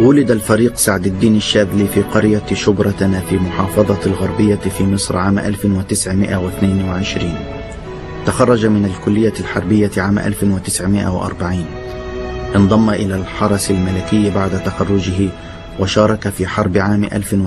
ولد الفريق سعد الدين الشاذلي في قرية شبرتنا في محافظة الغربية في مصر عام 1922 تخرج من الكلية الحربية عام 1940 انضم إلى الحرس الملكي بعد تخرجه وشارك في حرب عام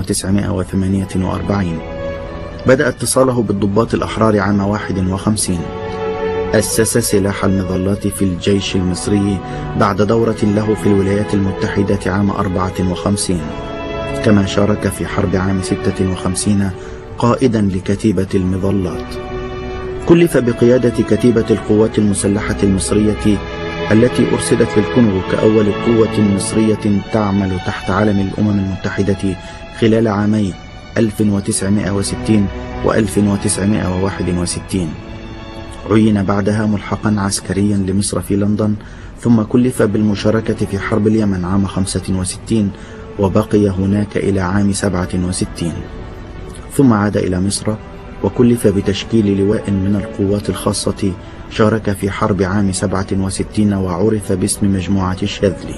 1948 بدأ اتصاله بالضباط الأحرار عام 51 أسس سلاح المظلات في الجيش المصري بعد دورة له في الولايات المتحدة عام 54 كما شارك في حرب عام 56 قائدا لكتيبة المظلات كلف بقيادة كتيبة القوات المسلحة المصرية التي أرسلت للكونغو كأول قوة مصرية تعمل تحت علم الأمم المتحدة خلال عامي 1960 و 1961 عين بعدها ملحقا عسكريا لمصر في لندن ثم كلف بالمشاركة في حرب اليمن عام 65 وبقي هناك إلى عام 67 ثم عاد إلى مصر وكلف بتشكيل لواء من القوات الخاصة شارك في حرب عام 67 وعرف باسم مجموعة الشاذلي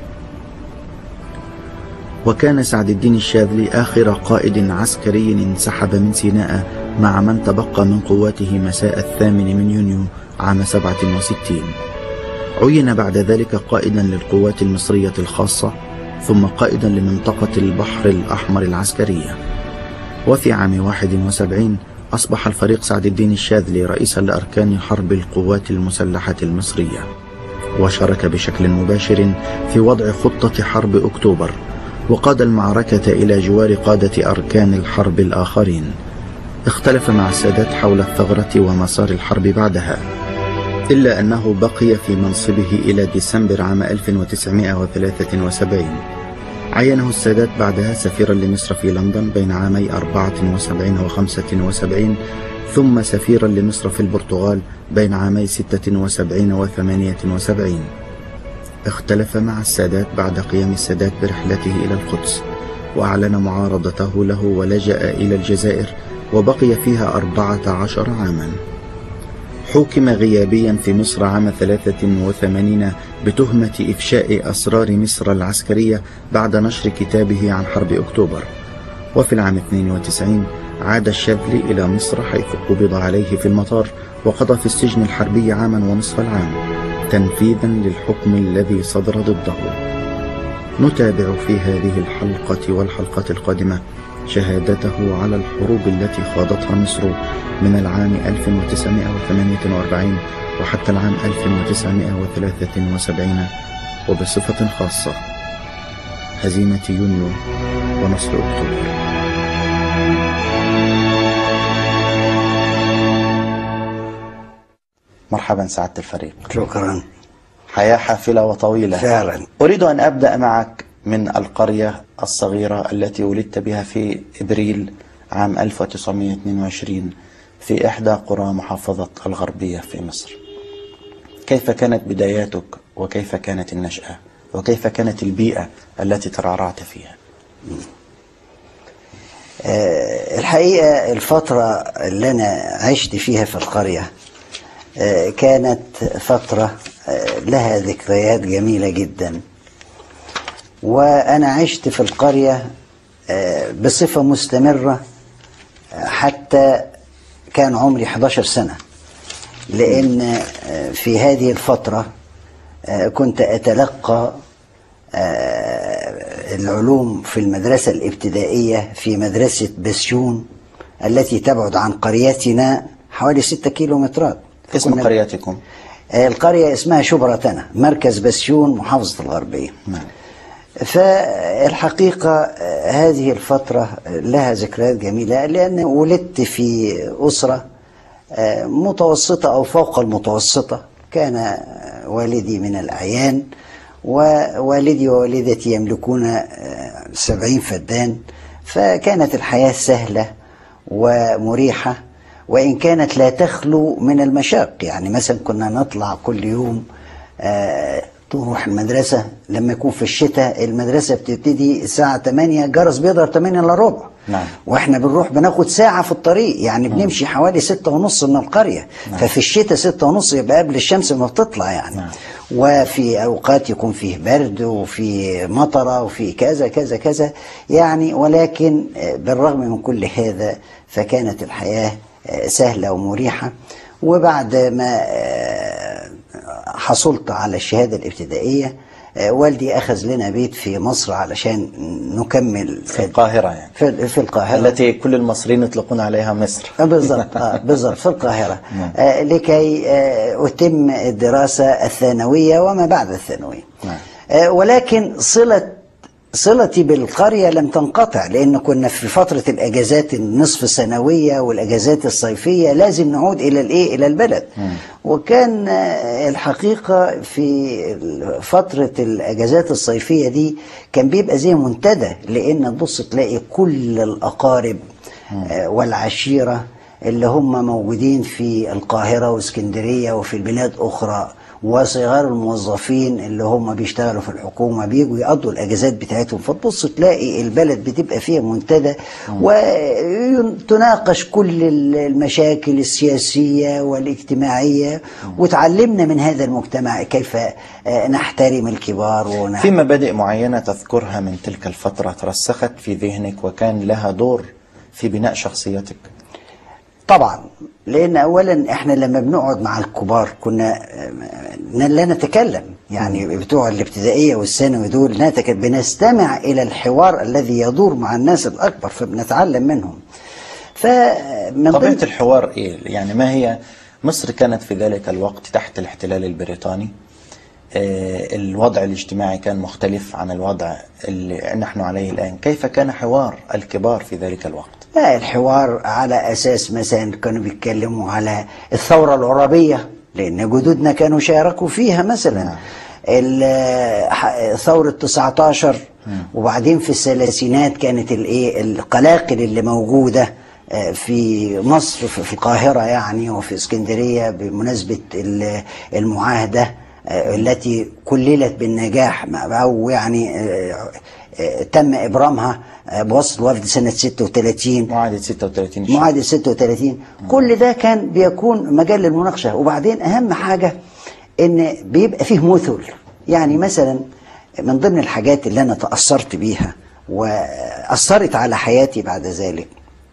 وكان سعد الدين الشاذلي آخر قائد عسكري انسحب من سيناء مع من تبقى من قواته مساء الثامن من يونيو عام 67 عين بعد ذلك قائدا للقوات المصرية الخاصة ثم قائدا لمنطقة البحر الأحمر العسكرية وفي عام 71 أصبح الفريق سعد الدين الشاذلي رئيسا لأركان حرب القوات المسلحة المصرية وشارك بشكل مباشر في وضع خطة حرب أكتوبر وقاد المعركة إلى جوار قادة أركان الحرب الآخرين اختلف مع السادات حول الثغرة ومسار الحرب بعدها إلا أنه بقي في منصبه إلى ديسمبر عام 1973 عينه السادات بعدها سفيرا لمصر في لندن بين عامي 74 و 75 ثم سفيرا لمصر في البرتغال بين عامي 76 و 78 اختلف مع السادات بعد قيام السادات برحلته إلى القدس وأعلن معارضته له ولجأ إلى الجزائر وبقي فيها أربعة عشر عاما حكم غيابيا في مصر عام 83 بتهمة إفشاء أسرار مصر العسكرية بعد نشر كتابه عن حرب أكتوبر وفي العام 92 عاد الشاذلي إلى مصر حيث قبض عليه في المطار وقضى في السجن الحربي عاما ونصف العام تنفيذا للحكم الذي صدر ضده نتابع في هذه الحلقة والحلقة القادمة شهادته على الحروب التي خاضتها مصر من العام 1948 وحتى العام 1973 وبصفة خاصة هزيمة يونيو ونصر أكتوبر مرحبا سعادة الفريق شكرا حياة حافلة وطويلة فعلا أريد أن أبدأ معك من القرية الصغيرة التي ولدت بها في إبريل عام 1922 في إحدى قرى محافظة الغربية في مصر كيف كانت بداياتك وكيف كانت النشأة وكيف كانت البيئة التي ترعرعت فيها آه، الحقيقة الفترة اللي أنا عشت فيها في القرية آه، كانت فترة آه، لها ذكريات جميلة جدا وأنا عشت في القرية آه، بصفة مستمرة آه، حتى كان عمري 11 سنة لأن آه، في هذه الفترة آه، كنت أتلقى آه، العلوم في المدرسة الابتدائية في مدرسة بسيون التي تبعد عن قريتنا حوالي 6 كيلومترات اسم كنا- قريتكم آه، القرية اسمها شبرتنا مركز بسيون محافظة الغربية نعم. فالحقيقة آه، هذه الفترة لها ذكريات جميلة لأن ولدت في أسرة آه، متوسطة أو فوق المتوسطة كان آه، والدي من الأعيان ووالدي ووالدتي يملكون آه، سبعين فدان فكانت الحياة سهلة ومريحة وإن كانت لا تخلو من المشاق يعني مثلا كنا نطلع كل يوم آه، تروح المدرسة لما يكون في الشتاء المدرسة بتبتدي الساعة 8 جرس بيضرب 8 الا ربع نعم. واحنا بنروح بناخد ساعة في الطريق يعني بنمشي حوالي ستة ونص من القرية ففي الشتاء ستة ونص يبقى قبل الشمس ما بتطلع يعني نعم. وفي أوقات يكون فيه برد وفي مطرة وفي كذا كذا كذا يعني ولكن آه، بالرغم من كل هذا فكانت الحياة آه، سهلة ومريحة وبعد ما آه، حصلت على الشهادة الابتدائية آه، والدي أخذ لنا بيت في مصر علشان نكمل في القاهرة يعني في, في القاهرة التي كل المصريين يطلقون عليها مصر آه، بالضبط آه بالضبط في القاهرة نعم. آه لكي آه أتم الدراسة الثانوية وما بعد الثانوية نعم. آه ولكن صلة صلتي بالقرية لم تنقطع لأن كنا في فترة الأجازات النصف السنوية والأجازات الصيفية لازم نعود إلى الإيه إلى البلد وكان آه، الحقيقة في فترة الأجازات الصيفية دي كان بيبقى زي منتدى لأن تبص تلاقي كل الأقارب آه، والعشيرة اللي هم موجودين في القاهرة واسكندرية وفي البلاد أخرى وصغار الموظفين اللي هم بيشتغلوا في الحكومة بيجوا يقضوا الأجازات بتاعتهم فتبص تلاقي البلد بتبقى فيها منتدى وتناقش كل المشاكل السياسية والاجتماعية وتعلمنا من هذا المجتمع كيف آه، نحترم الكبار ونح... في مبادئ معينة تذكرها من تلك الفترة ترسخت في ذهنك وكان لها دور في بناء شخصيتك طبعا لان اولا احنا لما بنقعد مع الكبار كنا آه، لا نتكلم يعني بتوع الابتدائيه والثانوي دول نتك- بنستمع الى الحوار الذي يدور مع الناس الاكبر فبنتعلم منهم فمن طبيعة ضمن الحوار إيه؟ يعني ما هي مصر كانت في ذلك الوقت تحت الاحتلال البريطاني آه، الوضع الاجتماعي كان مختلف عن الوضع اللي نحن عليه الآن كيف كان حوار الكبار في ذلك الوقت لا الحوار على اساس مثلا كانوا بيتكلموا على الثوره العربيه لان جدودنا كانوا شاركوا فيها مثلا ال- ح- ثوره 19 وبعدين في الثلاثينات كانت الايه القلاقل اللي موجوده آه، في مصر في في القاهره يعني وفي اسكندريه بمناسبه ال- المعاهده آه، التي كللت بالنجاح او يعني آه، آه، تم ابرامها آه، بواسطه الوفد سنه 36 معاهدة 36 الشهر. معاهده 36 كل ده كان بيكون مجال للمناقشه وبعدين اهم حاجه ان بيبقى فيه مثل يعني مثلا من ضمن الحاجات اللي انا تاثرت بيها واثرت على حياتي بعد ذلك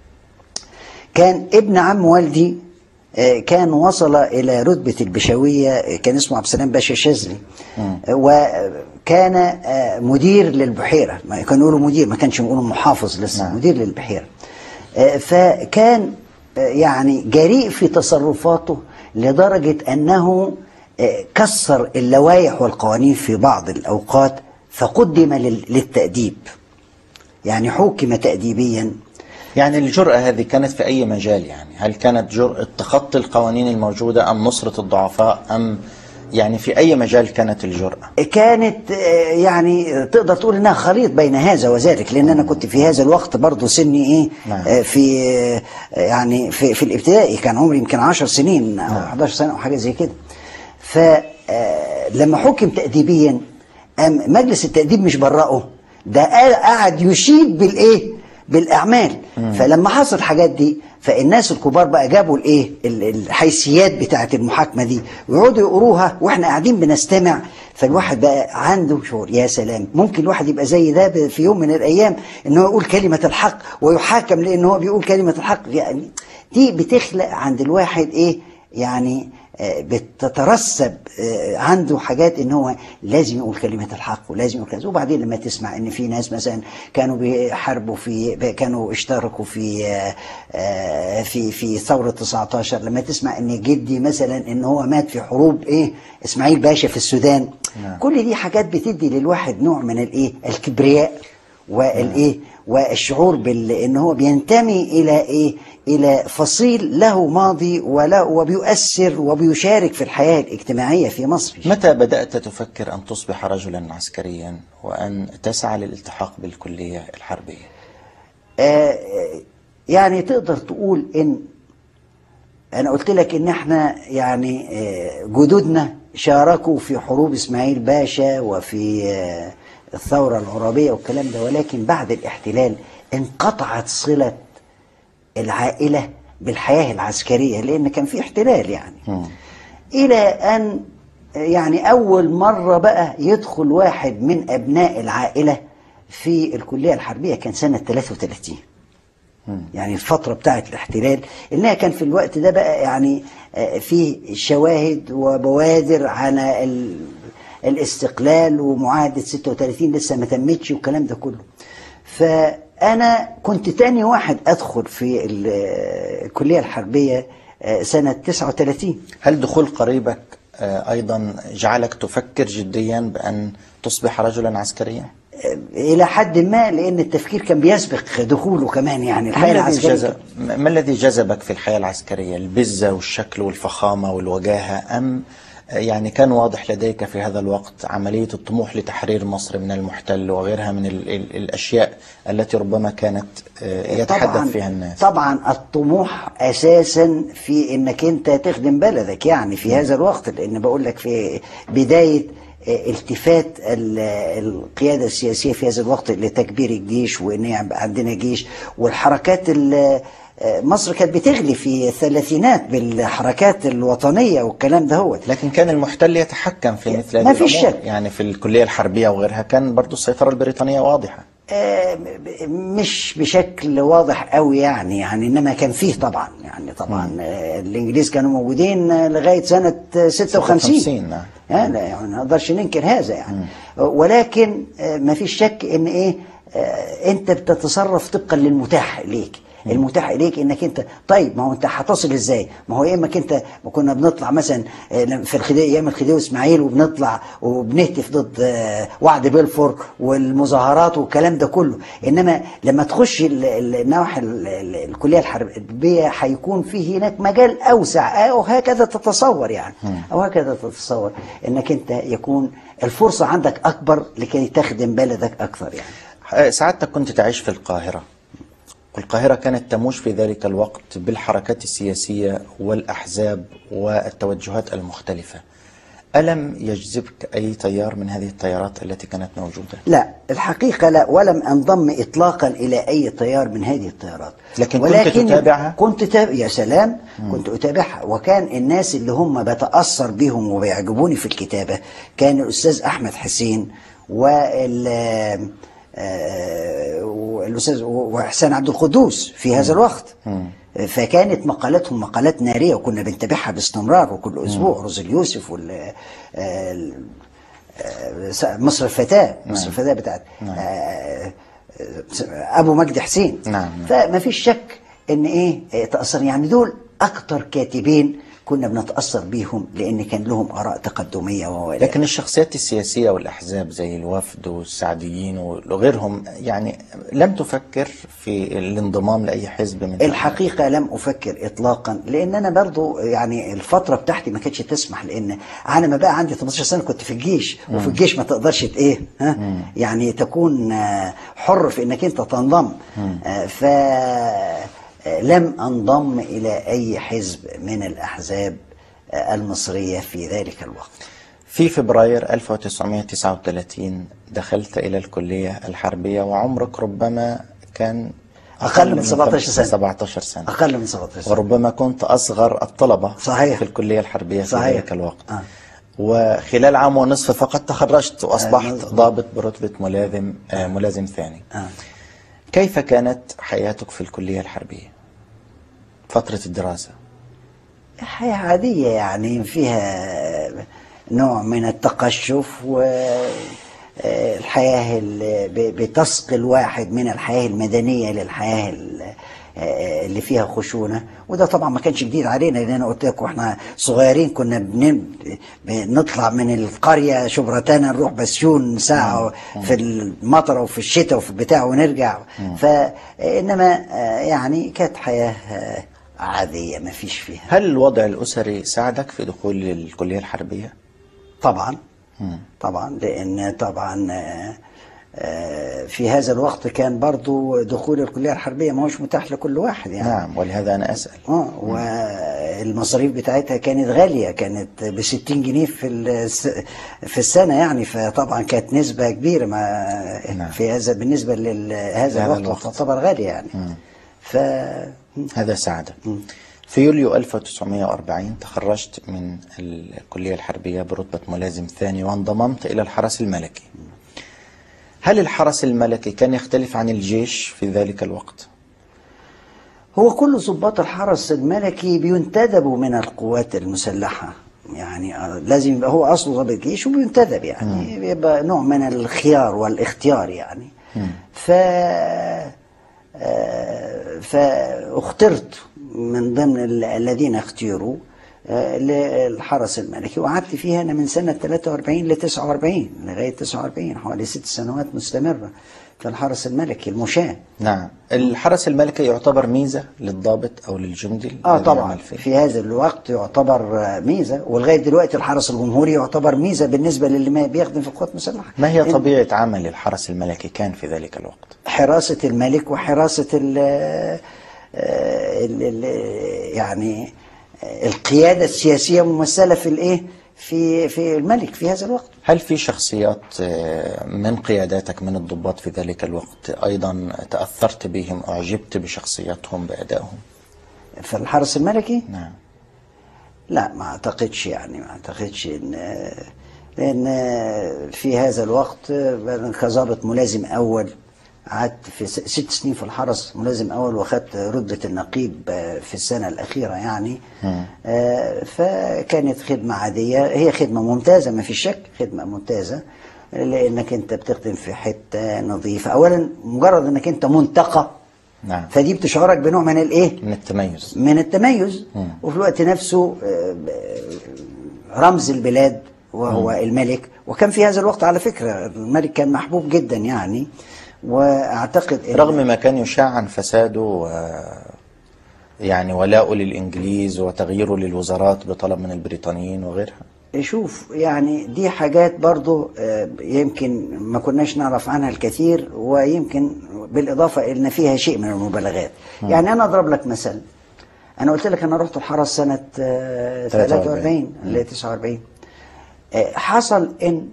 كان ابن عم والدي آه، كان وصل الى رتبه البشويه آه، كان اسمه عبد السلام باشا شاذلي آه، وكان آه، مدير للبحيره ما كانوا يقولوا مدير ما كانش يقولوا محافظ لسه نعم. مدير للبحيره آه، فكان آه، يعني جريء في تصرفاته لدرجه انه آه، كسر اللوائح والقوانين في بعض الاوقات فقدم لل- للتاديب يعني حكم تاديبيا يعني الجرأة هذه كانت في أي مجال يعني هل كانت جرأة تخطي القوانين الموجودة أم نصرة الضعفاء أم يعني في أي مجال كانت الجرأة كانت آه، يعني تقدر تقول انها خليط بين هذا وذاك لان انا كنت في هذا الوقت برضه سني ايه نعم. آه، في آه، يعني في في الابتدائي كان عمري يمكن 10 سنين او 11 سنه او حاجه زي كده فلما حكم تأديبيا قام مجلس التأديب مش برأه ده قال- قعد يشيد بالايه بالاعمال فلما حصل الحاجات دي فالناس الكبار بقى جابوا الايه ال- الحيثيات بتاعه المحاكمه دي ويقعدوا يقروها واحنا قاعدين بنستمع فالواحد بقى عنده شعور يا سلام ممكن الواحد يبقى زي ده ب- في يوم من الايام ان هو يقول كلمه الحق ويحاكم لان هو بيقول كلمه الحق يعني دي بتخلق عند الواحد ايه يعني آه، بتترسب آه، عنده حاجات ان هو لازم يقول كلمه الحق ولازم يقول كذا وبعدين لما تسمع ان في ناس مثلا كانوا بيحاربوا في كانوا اشتركوا في آه، آه، في في ثوره 19 لما تسمع ان جدي مثلا ان هو مات في حروب ايه اسماعيل باشا في السودان نعم. كل دي حاجات بتدي للواحد نوع من الايه الكبرياء والايه والشعور بال ان هو بينتمي الى ايه الى فصيل له ماضي ولا وبيؤثر وبيشارك في الحياه الاجتماعيه في مصر متى بدأت تفكر أن تصبح رجلا عسكريا وأن تسعى للالتحاق بالكلية الحربية آه، يعني تقدر تقول ان انا قلت لك ان احنا يعني آه، جدودنا شاركوا في حروب اسماعيل باشا وفي آه، الثورة العربية والكلام ده ولكن بعد الاحتلال انقطعت صلة العائلة بالحياة العسكرية لأن كان في احتلال يعني مم. إلى أن يعني أول مرة بقى يدخل واحد من أبناء العائلة في الكلية الحربية كان سنة 33 يعني الفترة بتاعت الاحتلال إنها كان في الوقت ده بقى يعني آه، فيه شواهد وبوادر على ال- الاستقلال ومعاهدة 36 لسه ما تمتش والكلام ده كله فأنا كنت تاني واحد أدخل في ال- الكلية الحربية آه، سنة 39 هل دخول قريبك آه، أيضا جعلك تفكر جديا بأن تصبح رجلا عسكريا؟ إلى حد ما لأن التفكير كان بيسبق دخوله كمان يعني ما الحياة الذي العسكرية جذب ما الذي جذبك في الحياة العسكرية؟ البزة والشكل والفخامة والوجاهة أم يعني كان واضح لديك في هذا الوقت عملية الطموح لتحرير مصر من المحتل وغيرها من ال ال الأشياء التي ربما كانت آه، يتحدث طبعاً فيها الناس طبعا الطموح اساسا في انك انت تخدم بلدك يعني في هذا الوقت لان بقول لك في بدايه آه، التفات ال- القياده السياسيه في هذا الوقت لتكبير الجيش وان يبقى عندنا جيش والحركات ال- آه، مصر كانت بتغلي في الثلاثينات بالحركات الوطنيه والكلام ده هو لكن كان المحتل يتحكم في مثل هذه ما فيش الأمور. شك. يعني في الكلية الحربية وغيرها كان برضو السيطرة البريطانية واضحة آه، ب- ب- مش بشكل واضح قوي يعني يعني انما كان فيه طبعا يعني طبعا آه، الانجليز كانوا موجودين آه، لغايه سنه آه، 56 56 نعم. يعني يعني ما نقدرش ننكر هذا يعني ولكن ما فيش شك ان ايه آه، انت بتتصرف طبقا للمتاح اليك المتاح اليك انك انت طيب ما هو انت هتصل ازاي؟ ما هو يا اما انت ما كنا بنطلع مثلا آه، في الخديوي ايام الخديوي واسماعيل وبنطلع وبنهتف ضد آه، وعد بلفور والمظاهرات والكلام ده كله انما لما تخش ال- ال- النواحي ال- ال- الكليه الحربيه هيكون في هناك مجال اوسع او هكذا تتصور يعني او هكذا تتصور انك انت يكون الفرصه عندك اكبر لكي تخدم بلدك اكثر يعني آه، سعادتك كنت تعيش في القاهرة والقاهرة كانت تموج في ذلك الوقت بالحركات السياسية والأحزاب والتوجهات المختلفة ألم يجذبك أي تيار من هذه التيارات التي كانت موجودة؟ لا الحقيقة لا ولم أنضم إطلاقا إلى أي تيار من هذه التيارات لكن كنت تتابعها؟ كنت تابع يا سلام كنت أتابعها وكان الناس اللي هم بتأثر بهم وبيعجبوني في الكتابة كان الأستاذ أحمد حسين وال آه، والأستاذ وحسين عبد القدوس في هذا الوقت فكانت مقالاتهم مقالات نارية وكنا بنتابعها باستمرار وكل أسبوع رز اليوسف وال آه، ال- آه، مصر الفتاة مصر الفتاة بتاعت آه، آه، أبو مجدي حسين نعم. فما فيش شك إن إيه آه، تأثر يعني دول أكتر كاتبين كنا بنتأثر بيهم لأن كان لهم آراء تقدمية وولاء لكن الشخصيات السياسية والأحزاب زي الوفد والسعديين وغيرهم يعني لم تفكر في الانضمام لأي حزب من الحقيقة لم أفكر إطلاقا لأن أنا برضو يعني الفترة بتاعتي ما كانتش تسمح لأن أنا ما بقى عندي 18 سنة كنت في الجيش وفي الجيش ما تقدرش ت- إيه ها يعني تكون آه، حر في إنك أنت تنضم آه، ف آه، لم أنضم إلى أي حزب من الأحزاب آه، المصرية في ذلك الوقت في فبراير 1939 دخلت إلى الكلية الحربية وعمرك ربما كان أقل من 17 سنة. 17 سنة أقل من 17 سنة وربما كنت أصغر الطلبة صحيح. في الكلية الحربية في صحيح. ذلك الوقت آه. وخلال عام ونصف فقط تخرجت وأصبحت مظبوط. ضابط برتبة ملازم آه ملازم ثاني آه. كيف كانت حياتك في الكلية الحربية فترة الدراسة حياة عادية يعني فيها نوع من التقشف والحياة اللي ب- بتسقي الواحد من الحياة المدنية للحياة ال- آه، اللي فيها خشونة وده طبعا ما كانش جديد علينا لأن أنا قلت لك واحنا صغيرين كنا بن- بنطلع من القرية شبرتانا نروح بسيون ساعة في المطر وفي الشتاء وفي البتاع ونرجع فإنما آه، يعني كانت حياة آه، عادية ما فيش فيها هل الوضع الأسري ساعدك في دخول الكلية الحربية؟ طبعا طبعا لان طبعا آه، آه، في هذا الوقت كان برضو دخول الكليه الحربيه ما هوش متاح لكل واحد يعني نعم ولهذا أنا أسأل اه والمصاريف بتاعتها كانت غاليه كانت ب 60 جنيه في الس- في السنه يعني فطبعا كانت نسبه كبيره ما نعم. في هذا بالنسبه لهذا هذا الوقت الوقت. تعتبر غاليه يعني ف هذا ساعدك في يوليو 1940 تخرجت من الكلية الحربية برتبة ملازم ثاني وانضممت إلى الحرس الملكي هل الحرس الملكي كان يختلف عن الجيش في ذلك الوقت؟ هو كل ضباط الحرس الملكي بينتدبوا من القوات المسلحة يعني آه، لازم يبقى هو أصله ضابط جيش وبينتدب يعني بيبقى نوع من الخيار والاختيار يعني ف آه، فاخترت من ضمن ال- الذين اختيروا آه، للحرس الملكي وقعدت فيها أنا من سنة 43 ل 49 لغاية 49 حوالي ست سنوات مستمرة في الحرس الملكي المشاة نعم الحرس الملكي يعتبر ميزة للضابط أو للجندي اه الذي طبعا يعمل فيه. في هذا الوقت يعتبر آه، ميزه ولغايه دلوقتي الحرس الجمهوري يعتبر ميزه بالنسبه للي ما بيخدم في القوات المسلحه ما هي إن طبيعة عمل الحرس الملكي كان في ذلك الوقت؟ حراسه الملك وحراسه ال ال ال يعني آه، القياده السياسيه ممثله في الايه في في الملك في هذا الوقت هل في شخصيات آه، من قياداتك من الضباط في ذلك الوقت أيضا تأثرت بهم أعجبت بشخصياتهم بأدائهم؟ في الحرس الملكي نعم لا ما اعتقدش يعني ما اعتقدش ان لان في هذا الوقت أنا كظابط ملازم اول قعدت في س- ست سنين في الحرس ملازم اول واخدت رتبه النقيب في السنه الاخيره يعني آه، فكانت خدمه عاديه هي خدمه ممتازه ما فيش شك خدمه ممتازه لانك انت بتخدم في حته نظيفه اولا مجرد انك انت منتقى نعم فدي بتشعرك بنوع من الايه من التميز من التميز مم. وفي الوقت نفسه آه، ب- رمز البلاد وهو الملك وكان في هذا الوقت على فكرة الملك كان محبوب جدا يعني واعتقد إن رغم ما كان يشاع عن فساده و يعني ولاؤه للإنجليز وتغييره للوزارات بطلب من البريطانيين وغيرها شوف يعني دي حاجات برضو آه، يمكن ما كناش نعرف عنها الكثير ويمكن بالإضافة إن فيها شيء من المبالغات يعني أنا أضرب لك مثل أنا قلت لك أنا رحت الحرس سنة آه، 43 ل 49 آه، حصل إن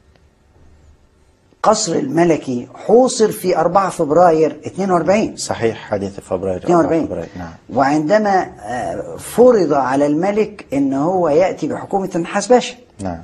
قصر الملكي حوصر في 4 فبراير 42 صحيح حادث فبراير 42 فبراير نعم وعندما آه، فرض على الملك ان هو ياتي بحكومه النحاس باشا نعم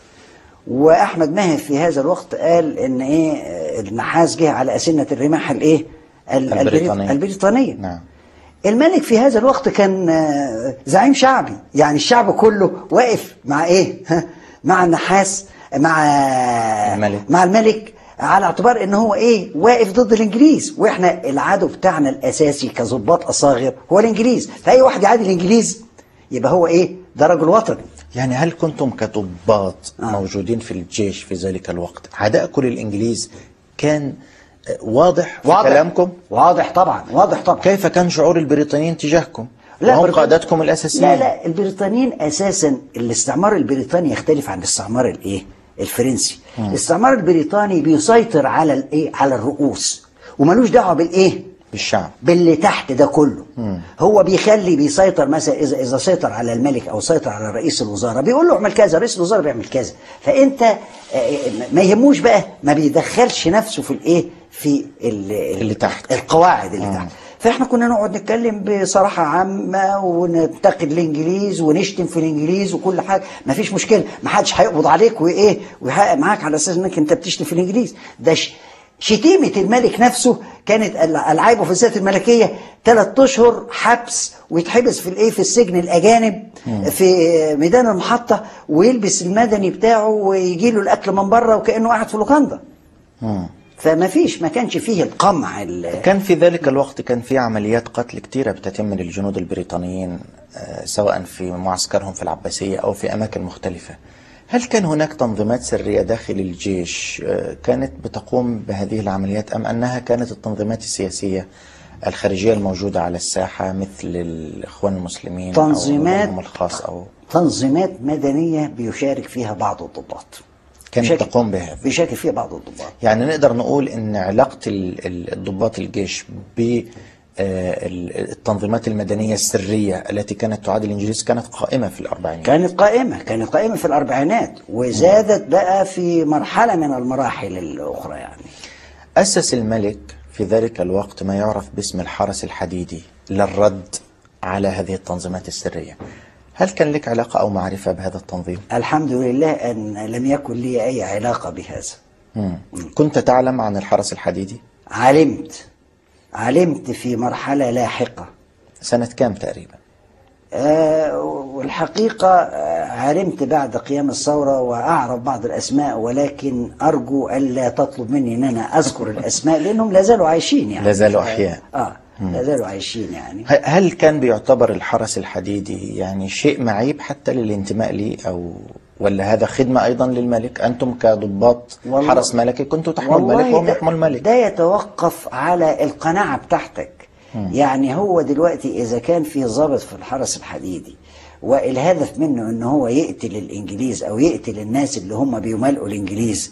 واحمد ماهر في هذا الوقت قال ان ايه آه، النحاس جه على اسنه الرماح الايه ال- البريط- البريطانية. البريطانيه نعم الملك في هذا الوقت كان آه، زعيم شعبي يعني الشعب كله واقف مع ايه ها؟ مع النحاس مع الملك. مع الملك على اعتبار ان هو ايه واقف ضد الانجليز واحنا العدو بتاعنا الاساسي كظباط اصاغر هو الانجليز فاي واحد يعادي الانجليز يبقى هو ايه ده رجل وطني يعني هل كنتم كضباط آه. موجودين في الجيش في ذلك الوقت عداءكم للإنجليز كان آه، واضح في واضح كلامكم واضح طبعا واضح طبعا كيف كان شعور البريطانيين تجاهكم وهم بريطانيا- قادتكم الأساسيين لا لا البريطانيين اساسا الاستعمار البريطاني يختلف عن الاستعمار الايه الفرنسي الاستعمار البريطاني بيسيطر على الايه على الرؤوس وملوش دعوه بالايه بالشعب باللي تحت ده كله هو بيخلي بيسيطر مثلا اذا اذا سيطر على الملك او سيطر على رئيس الوزراء بيقول له اعمل كذا رئيس الوزراء بيعمل كذا فانت آه، ما يهموش بقى ما بيدخلش نفسه في الايه في ال- اللي تحت. القواعد اللي آه. تحت فاحنا كنا نقعد نتكلم بصراحه عامه وننتقد الانجليز ونشتم في الانجليز وكل حاجه ما فيش مشكله ما حدش هيقبض عليك وايه ويحقق معاك على اساس انك انت بتشتم في الانجليز ده ش- شتيمه الملك نفسه كانت ال- العابه في الذات الملكيه ثلاث اشهر حبس ويتحبس في الايه في السجن الاجانب في ميدان المحطه ويلبس المدني بتاعه ويجي له الاكل من بره وكانه قاعد في لوكاندا مم. فما فيش ما كانش فيه القمع ال- كان في ذلك الوقت كان في عمليات قتل كثيرة بتتم للجنود البريطانيين آه، سواء في معسكرهم في العباسية أو في أماكن مختلفة هل كان هناك تنظيمات سرية داخل الجيش آه، كانت بتقوم بهذه العمليات أم أنها كانت التنظيمات السياسية الخارجية الموجودة على الساحة مثل الإخوان المسلمين تنظيمات- أو نظامهم الخاص أو تنظيمات مدنية بيشارك فيها بعض الضباط كانت بيشارك- تقوم بهذا بيشارك فيها بعض الضباط يعني نقدر نقول ان علاقه ال- ال- الضباط الجيش ب آه، ال- التنظيمات المدنيه السريه التي كانت تعادل الانجليز كانت قائمه في الاربعينات كانت قائمة كانت قائمة في الأربعينات وزادت بقى في مرحلة من المراحل الأخرى يعني اسس الملك في ذلك الوقت ما يعرف باسم الحرس الحديدي للرد على هذه التنظيمات السرية هل كان لك علاقة أو معرفة بهذا التنظيم؟ الحمد لله أن لم يكن لي أي علاقة بهذا مم. كنت تعلم عن الحرس الحديدي؟ علمت علمت في مرحلة لاحقة سنة كام تقريبا؟ آه، والحقيقة آه، علمت بعد قيام الثورة وأعرف بعض الأسماء ولكن أرجو ألا تطلب مني أن أنا أذكر الأسماء لأنهم لا زالوا عايشين يعني لا زالوا أحياء. آه لا زالوا عايشين يعني ه- هل كان بيعتبر الحرس الحديدي يعني شيء معيب حتى للانتماء ليه أو ولا هذا خدمة أيضا للملك أنتم كضباط والله- حرس ملكي كنتوا تحموا الملك والله وهم ده- يحموا الملك ده يتوقف على القناعة بتاعتك يعني هو دلوقتي إذا كان في ضابط في الحرس الحديدي والهدف منه ان هو يقتل الانجليز او يقتل الناس اللي هم بيمالئوا الانجليز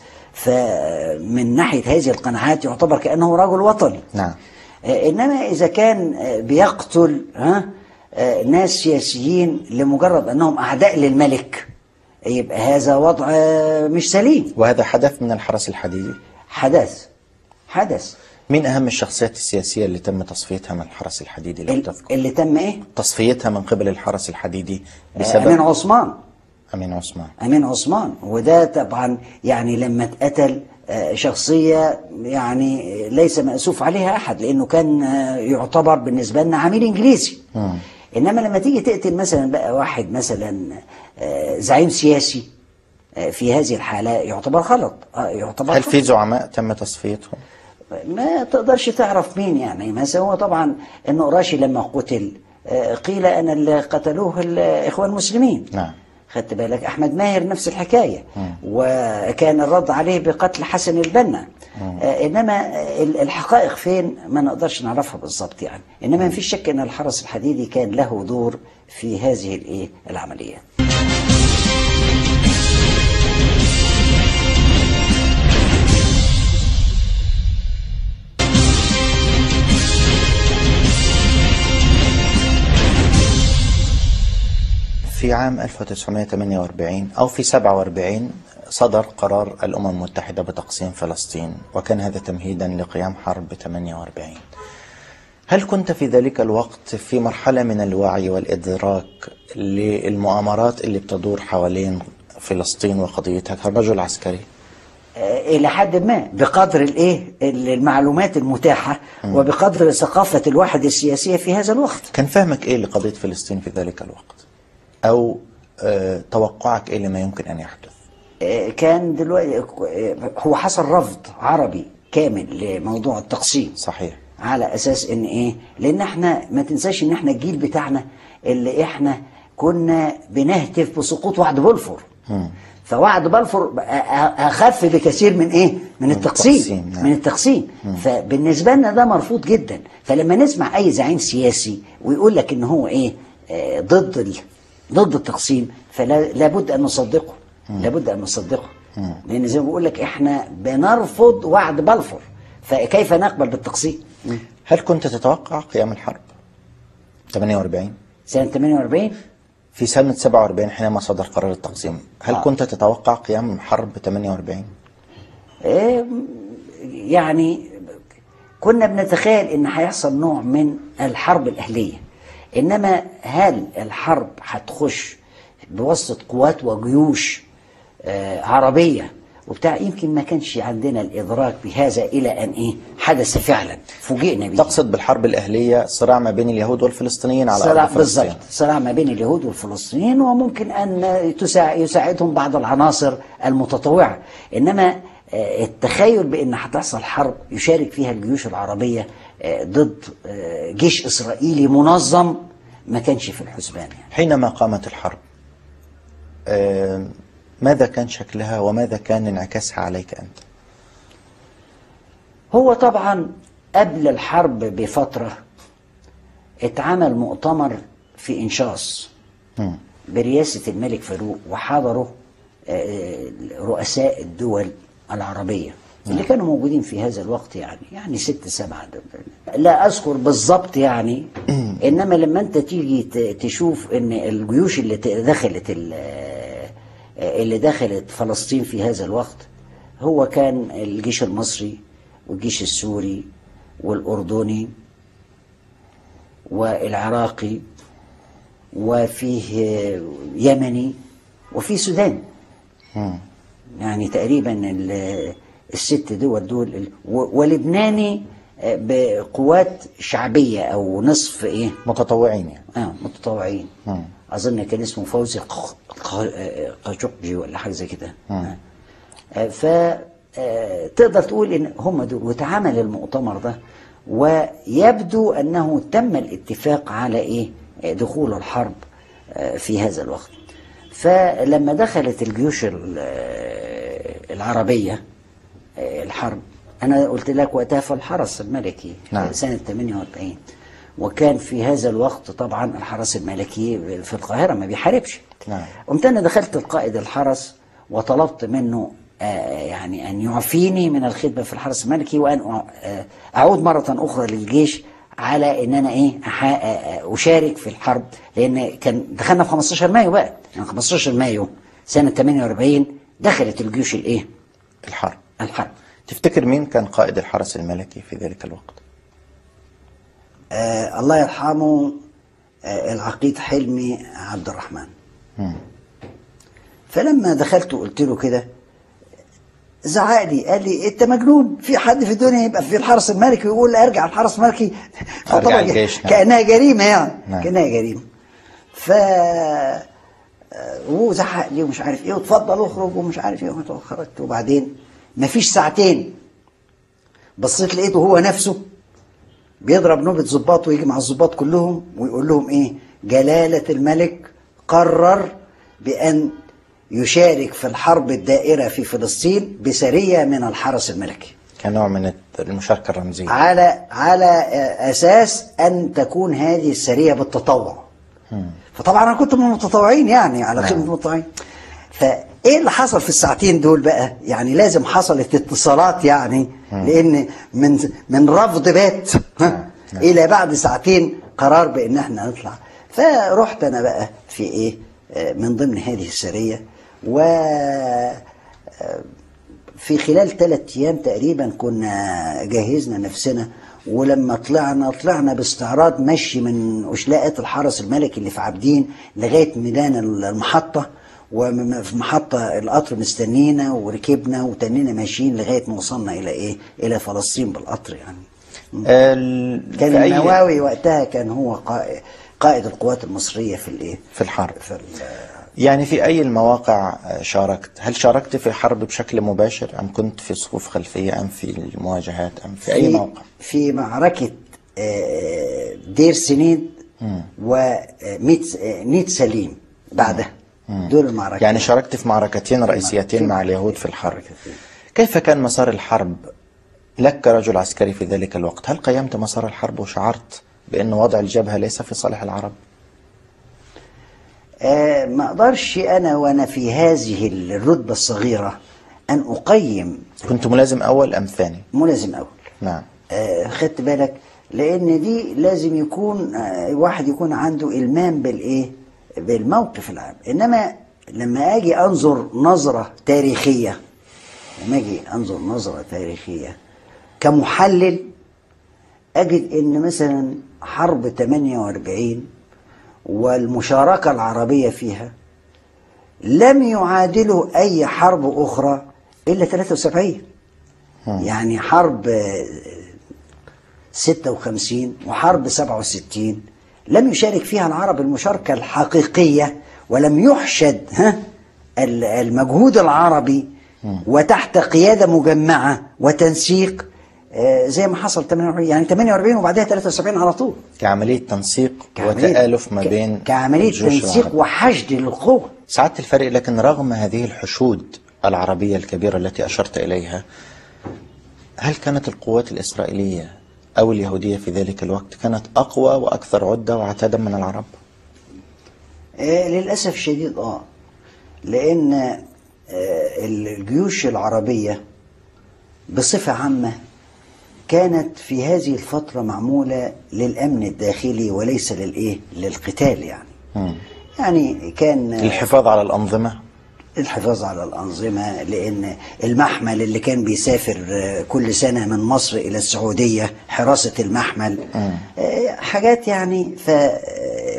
فمن ناحيه هذه القناعات يعتبر كانه رجل وطني نعم آه، انما اذا كان آه، بيقتل ها آه، ناس سياسيين لمجرد انهم اعداء للملك يبقى هذا وضع آه، مش سليم وهذا حدث من الحرس الحديدي حدث حدث مين أهم الشخصيات السياسية اللي تم تصفيتها من الحرس الحديدي لو ال- تذكر اللي تم ايه تصفيتها من قبل الحرس الحديدي آه، بسبب امين عثمان أمين عثمان امين عثمان وده طبعا يعني لما اتقتل آه، شخصيه يعني ليس مأسوف عليها احد لانه كان آه، يعتبر بالنسبه لنا عميل انجليزي انما لما تيجي تقتل مثلا بقى واحد مثلا آه، زعيم سياسي آه، في هذه الحاله يعتبر غلط آه، يعتبر هل خطأ. في زعماء تم تصفيتهم؟ ما تقدرش تعرف مين يعني مثلا هو طبعا النقراشي لما قتل آه، قيل ان اللي قتلوه الاخوان المسلمين نعم خدت بالك احمد ماهر نفس الحكايه وكان الرد عليه بقتل حسن البنا آه انما ال- الحقائق فين ما نقدرش نعرفها بالظبط يعني انما ما فيش شك ان الحرس الحديدي كان له دور في هذه الايه العمليات في عام 1948 أو في 47 صدر قرار الأمم المتحدة بتقسيم فلسطين وكان هذا تمهيدا لقيام حرب 48 هل كنت في ذلك الوقت في مرحلة من الوعي والإدراك للمؤامرات اللي بتدور حوالين فلسطين وقضيتها كرجل عسكري؟ آه، الى حد ما بقدر الايه المعلومات المتاحه وبقدر ثقافه الواحد السياسيه في هذا الوقت كان فهمك إيه لقضية فلسطين في ذلك الوقت؟ أو آه توقعك إيه لما يمكن أن يحدث؟ آه، كان دلوقتي آه، هو حصل رفض عربي كامل لموضوع التقسيم صحيح على اساس ان ايه لان احنا ما تنساش ان احنا الجيل بتاعنا اللي احنا كنا بنهتف بسقوط وعد بلفور فوعد بلفور أ- أ- اخف بكثير من ايه من التقسيم التقسيم، نعم. من التقسيم فبالنسبه لنا ده مرفوض جدا فلما نسمع اي زعيم سياسي ويقول لك ان هو ايه آه، ضد ال... ضد التقسيم فلا لابد ان نصدقه لابد ان نصدقه لان زي ما بقول لك احنا بنرفض وعد بلفور فكيف نقبل بالتقسيم هل كنت تتوقع قيام الحرب 48 سنه 48 في سنة 47 حينما صدر قرار التقسيم هل آه. كنت تتوقع قيام حرب 48 إيه، يعني كنا بنتخيل ان هيحصل نوع من الحرب الاهليه انما هل الحرب هتخش بواسطه قوات وجيوش آه، عربيه وبتاع يمكن ما كانش عندنا الادراك بهذا الى ان ايه حدث فعلا فوجئنا بيه تقصد بالحرب الأهلية صراع ما بين اليهود والفلسطينيين على صراع أرض فلسطين بالضبط صراع ما بين اليهود والفلسطينيين وممكن ان تساع- يساعدهم بعض العناصر المتطوعه انما آه، التخيل بان هتحصل حرب يشارك فيها الجيوش العربيه آه، ضد آه، جيش اسرائيلي منظم ما كانش في الحسبان يعني حينما قامت الحرب آه، ماذا كان شكلها وماذا كان انعكاسها عليك أنت هو طبعا قبل الحرب بفتره اتعمل مؤتمر في انشاص مم. برئاسة الملك فاروق وحضروا آه، رؤساء الدول العربية اللي كانوا موجودين في هذا الوقت يعني يعني ست سبعة لا أذكر بالضبط يعني إنما لما أنت تيجي ت- تشوف إن الجيوش اللي ت- دخلت ال- آه، اللي دخلت فلسطين في هذا الوقت هو كان الجيش المصري والجيش السوري والأردني والعراقي وفيه آه، يمني وفيه سوداني مم. يعني تقريبا ال- الست دول دول ال- و- ولبناني آه، بقوات شعبية أو نصف إيه متطوعين يعني آه متطوعين مم. أظن كان اسمه فوزي ق- ق- آه، قجقجي ولا حاجة زي كده آه. آه، ف آه، تقدر تقول ان هم دول واتعمل المؤتمر ده ويبدو انه تم الاتفاق على ايه آه، دخول الحرب آه، في هذا الوقت فلما دخلت الجيوش ال- آه، العربيه آه، الحرب انا قلت لك وقتها في الحرس الملكي نعم. سنه 48 وكان في هذا الوقت طبعا الحرس الملكي في القاهره ما بيحاربش نعم. قمت انا دخلت القائد الحرس وطلبت منه آه، يعني ان يعفيني من الخدمه في الحرس الملكي وان أع- آه، اعود مره اخرى للجيش على ان انا ايه أح- آه، آه، اشارك في الحرب لان كان دخلنا في 15 مايو بقى يعني 15 مايو سنه 48 دخلت الجيوش الايه؟ الحرب الحرب تفتكر مين كان قائد الحرس الملكي في ذلك الوقت آه الله يرحمه آه العقيد حلمي عبد الرحمن مم. فلما دخلت وقلت له كده زعق لي قال لي انت مجنون في حد في الدنيا يبقى في الحرس الملكي ويقول لي ارجع الحرس الملكي أرجع الجيش، نعم. كانها جريمه يعني نعم. كانها جريمه ف آه، وهو زعق لي ومش عارف ايه واتفضل اخرج ومش عارف ايه خرجت وبعدين مفيش ساعتين بصيت لقيته هو نفسه بيضرب نوبة ضباط ويجي مع الضباط كلهم ويقول لهم ايه جلالة الملك قرر بأن يشارك في الحرب الدائرة في فلسطين بسرية من الحرس الملكي كنوع من المشاركة الرمزية على على أساس أن تكون هذه السرية بالتطوع فطبعا أنا كنت من المتطوعين يعني على خدمة المتطوعين فايه اللي حصل في الساعتين دول بقى يعني لازم حصلت اتصالات يعني لان من من رفض بات ها، الى بعد ساعتين قرار بان احنا نطلع فرحت انا بقى في ايه آه، من ضمن هذه السريه و آه، في خلال ثلاث ايام تقريبا كنا جهزنا نفسنا ولما طلعنا طلعنا باستعراض مشي من اشلاءات الحرس الملكي اللي في عابدين لغايه ميدان المحطه وفي محطه القطر مستنينا وركبنا وتنينا ماشيين لغايه ما وصلنا الى ايه؟ الى فلسطين بالقطر يعني. ال- كان في أي- النواوي وقتها كان هو قائد, قائد القوات المصريه في الايه؟ في الحرب في ال- يعني في أي المواقع شاركت هل شاركت في الحرب بشكل مباشر أم كنت في صفوف خلفية أم في المواجهات أم في أي موقع في معركة آه، دير سنين وميت نيت سليم بعدها دول المعركة يعني شاركت في معركتين رئيسيتين مع اليهود في الحرب كيف كان مسار الحرب لك كرجل عسكري في ذلك الوقت هل قيمت مسار الحرب وشعرت بأن وضع الجبهة ليس في صالح العرب آه، ما اقدرش انا وانا في هذه الرتبة الصغيرة ان اقيم كنت ملازم أول أم ثاني ملازم اول نعم آه، خدت بالك لان دي لازم يكون آه، واحد يكون عنده المام بالايه بالموقف العام انما لما اجي انظر نظره تاريخيه لما اجي انظر نظره تاريخيه كمحلل اجد ان مثلا حرب 48 والمشاركه العربيه فيها لم يعادله اي حرب اخرى الا 73 يعني حرب آه، 56 وحرب 67 لم يشارك فيها العرب المشاركة الحقيقية ولم يحشد ها ال- المجهود العربي وتحت قيادة مجمعة وتنسيق آه، زي ما حصل 48 يعني 48 وبعدها 73 على طول كعملية تنسيق كعملية- وتآلف ما ك- بين كعملية الجيوش تنسيق العربية. وحشد للقوة سعادة الفريق لكن رغم هذه الحشود العربية الكبيرة التي أشرت إليها هل كانت القوات الإسرائيلية أو اليهودية في ذلك الوقت كانت أقوى وأكثر عدة وعتادا من العرب؟ آه، للأسف الشديد اه لأن آه، الجيوش العربية بصفة عامة كانت في هذه الفترة معمولة للأمن الداخلي وليس للإيه؟ للقتال يعني مم. يعني كان الحفاظ على الأنظمة الحفاظ على الأنظمة لأن المحمل اللي كان بيسافر آه، كل سنة من مصر إلى السعودية حراسة المحمل آه، حاجات يعني ف آه،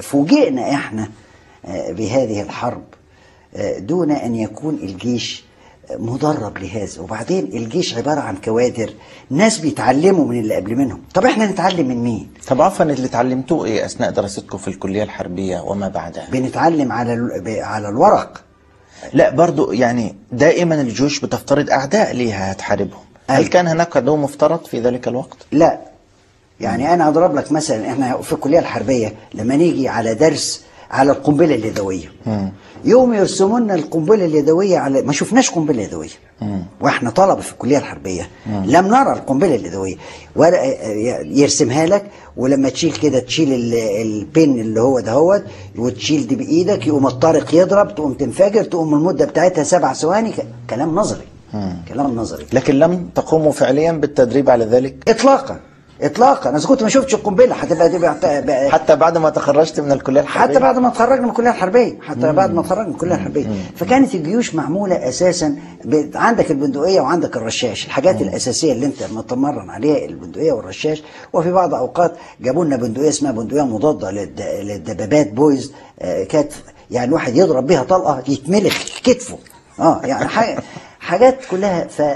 فوجئنا احنا آه، بهذه الحرب آه، دون ان يكون الجيش آه، مدرب لهذا وبعدين الجيش عباره عن كوادر ناس بيتعلموا من اللي قبل منهم طب احنا نتعلم من مين طب عفوا اللي اتعلمتوه ايه اثناء دراستكم في الكليه الحربيه وما بعدها؟ بنتعلم على ال- ب- على الورق لا برضو يعني دائما الجيوش بتفترض اعداء ليها هتحاربهم هل أيوة. كان هناك عدو مفترض في ذلك الوقت؟ لا يعني انا اضرب لك مثلا احنا في الكليه الحربيه لما نيجي على درس على القنبله اليدويه يوم يرسموا لنا القنبله اليدويه على ما شفناش قنبله يدويه واحنا طلبه في الكليه الحربيه لم نرى القنبله اليدويه ولا يرسمها لك ولما تشيل كده تشيل ال- البن اللي هو دهوت وتشيل دي بايدك يقوم الطارق يضرب تقوم تنفجر تقوم المده بتاعتها سبع ثواني ك- كلام نظري كلام نظري لكن لم تقوموا فعليا بالتدريب على ذلك اطلاقا اطلاقا انا إذا كنت ما شفتش القنبله هتبقى دي بقى حتى بعد ما تخرجت من الكليه الحربيه حتى بعد ما اتخرجنا من الكليه الحربيه حتى بعد ما اتخرجنا من الكليه الحربيه فكانت الجيوش معموله اساسا ب... عندك البندقيه وعندك الرشاش الحاجات الاساسيه اللي انت متمرن عليها البندقيه والرشاش وفي بعض اوقات جابوا لنا بندقيه اسمها بندقيه مضاده للد... للدبابات بويز آه كانت يعني الواحد يضرب بيها طلقه يتملخ كتفه اه يعني حاجة حاجات كلها ف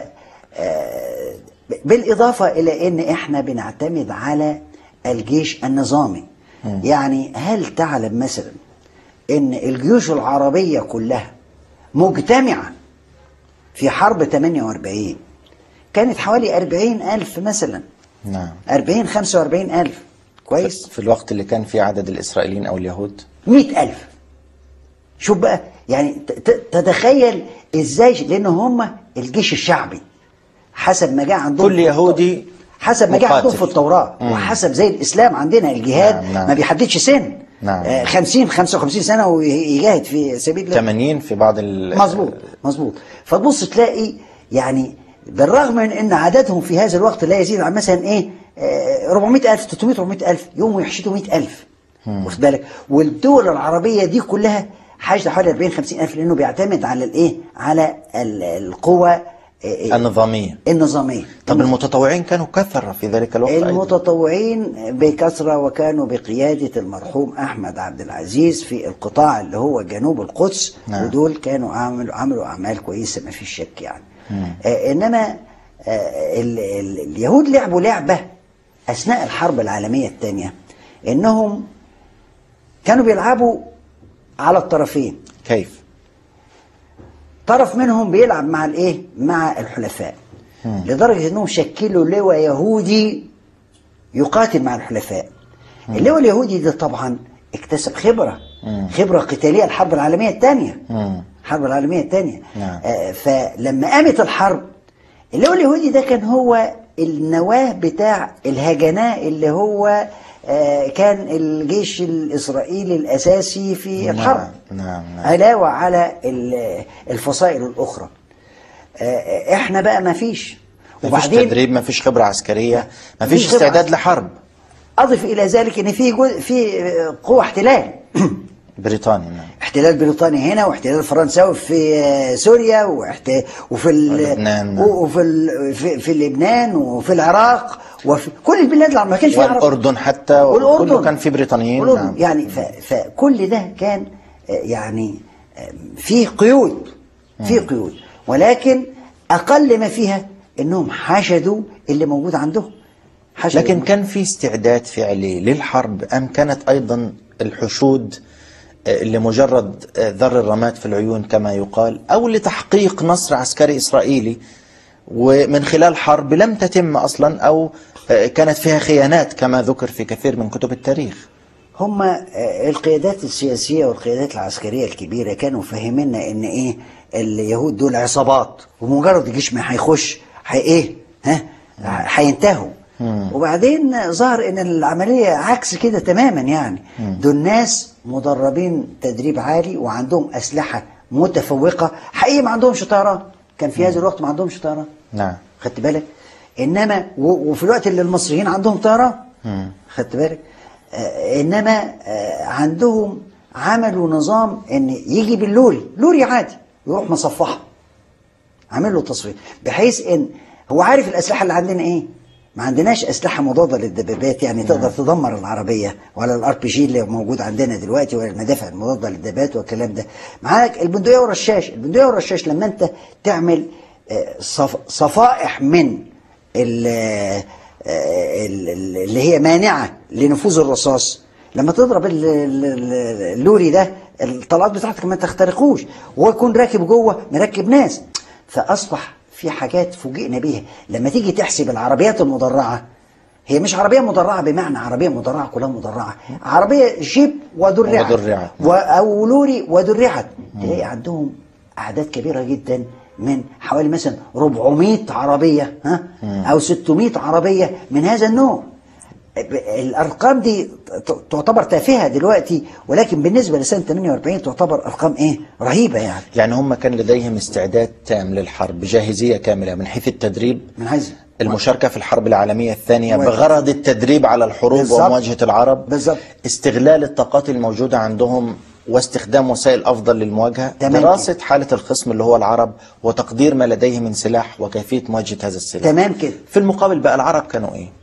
آه، بالإضافة إلى أن إحنا بنعتمد على الجيش النظامي يعني هل تعلم مثلا أن الجيوش العربية كلها مجتمعة في حرب 48 كانت حوالي 40 ألف مثلا نعم 40 45 ألف كويس في الوقت اللي كان فيه عدد الاسرائيليين او اليهود 100 ألف شوف بقى يعني ت- ت- تتخيل ازاي لان هم الجيش الشعبي حسب ما جاء عندهم كل في الت- يهودي حسب ما جاء عندهم مقاتل. في التوراة مم. وحسب زي الإسلام عندنا الجهاد نعم، نعم. ما بيحددش سن نعم. آه 50 55 سنة ويجاهد في سبيل الله 80 في بعض ال مظبوط مظبوط فتبص تلاقي يعني بالرغم من ان عددهم في هذا الوقت لا يزيد عن مثلا ايه آه، 400000 300 400000 يوم يحشدوا 100000 واخد بالك والدول العربيه دي كلها حاجه حوالي 40 50000 لانه بيعتمد على الايه على ال- القوى آه، النظاميه النظاميه طب المتطوعين كانوا كثرة في ذلك الوقت أيضا المتطوعين بكثرة وكانوا بقيادة المرحوم أحمد عبد العزيز في القطاع اللي هو جنوب القدس نعم. ودول كانوا عملوا عملوا أعمال كويسة ما فيش شك يعني آه إنما آه ال ال اليهود لعبوا لعبة أثناء الحرب العالمية الثانية إنهم كانوا بيلعبوا على الطرفين كيف طرف منهم بيلعب مع الايه مع الحلفاء لدرجه انهم شكلوا لواء يهودي يقاتل مع الحلفاء اللواء اليهودي ده طبعا اكتسب خبره خبره قتاليه الحرب العالميه الثانيه مم. الحرب العالميه الثانيه نعم. آه فلما قامت الحرب اللواء اليهودي ده كان هو النواه بتاع الهجناء اللي هو آه كان الجيش الاسرائيلي الاساسي في الحرب نعم نعم علاوة على ال- الفصائل الأخرى آه، احنا بقى ما فيش ما فيش تدريب ما فيش خبرة عسكرية ما فيش مفيش خبرة استعداد عسكرية. لحرب أضف إلى ذلك إن في جزء في آه، قوة احتلال بريطانيا نعم احتلال بريطاني هنا واحتلال فرنساوي في آه، سوريا واحت... وفي ال... ولبنان. وفي ال... في... في لبنان وفي العراق وفي كل البلاد اللي ما كانش فيها عرب. والأردن حتى كله كان في بريطانيين والأردن نعم. يعني ف... فكل ده كان آه، يعني آه، فيه قيود فيه قيود ولكن أقل ما فيها إنهم حشدوا اللي موجود عندهم حشدوا لكن كان في استعداد فعلي للحرب أم كانت أيضا الحشود آه، لمجرد آه، ذر الرماد في العيون كما يقال أو لتحقيق نصر عسكري إسرائيلي ومن خلال حرب لم تتم أصلا أو آه، كانت فيها خيانات كما ذكر في كثير من كتب التاريخ هم آه، القيادات السياسية والقيادات العسكرية الكبيرة كانوا فاهميننا ان ايه اليهود دول عصابات ومجرد الجيش ما هيخش هي ايه ها هينتهوا وبعدين ظهر ان العملية عكس كده تماما يعني دول ناس مدربين تدريب عالي وعندهم اسلحة متفوقة حقيقي ما عندهمش طيران كان في هذا الوقت ما عندهمش طيران نعم خدت بالك انما و- وفي الوقت اللي المصريين عندهم طيران خدت بالك آه انما آه عندهم عملوا نظام ان يجي باللوري لوري عادي يروح مصفحه عامل له تصفيه بحيث ان هو عارف الاسلحه اللي عندنا ايه ما عندناش اسلحه مضاده للدبابات يعني تقدر تدمر العربيه ولا الار بي جي اللي موجود عندنا دلوقتي ولا المدافع المضاده للدبابات والكلام ده معاك البندقيه والرشاش البندقيه والرشاش لما انت تعمل آه، صف- صفائح من ال- آه، ال- ال- اللي هي مانعه لنفوذ الرصاص لما تضرب ال- ال- ال- اللوري ده الطلقات بتاعتك ما تخترقوش وهو يكون راكب جوه مركب ناس فاصبح في حاجات فوجئنا بيها لما تيجي تحسب العربيات المدرعه هي مش عربيه مدرعه بمعنى عربيه مدرعه كلها مدرعه عربيه جيب ودرعت ودرعت. و- او لوري ودرعت تلاقي عندهم اعداد كبيره جدا من حوالي مثلا 400 عربيه ها او 600 عربيه من هذا النوع ب- الارقام دي ت- تعتبر تافهه دلوقتي ولكن بالنسبه لسنه 48 تعتبر ارقام ايه رهيبه يعني يعني هم كان لديهم استعداد تام للحرب بجاهزية كاملة من حيث التدريب من حيث المشاركة في الحرب العالمية الثانية و- بغرض التدريب على الحروب بالظبط. ومواجهة العرب بالظبط. استغلال الطاقات الموجودة عندهم واستخدام وسائل أفضل للمواجهة تمام دراسة حالة الخصم اللي هو العرب وتقدير ما لديه من سلاح وكيفية مواجهة هذا السلاح تمام كده في المقابل بقى العرب كانوا إيه؟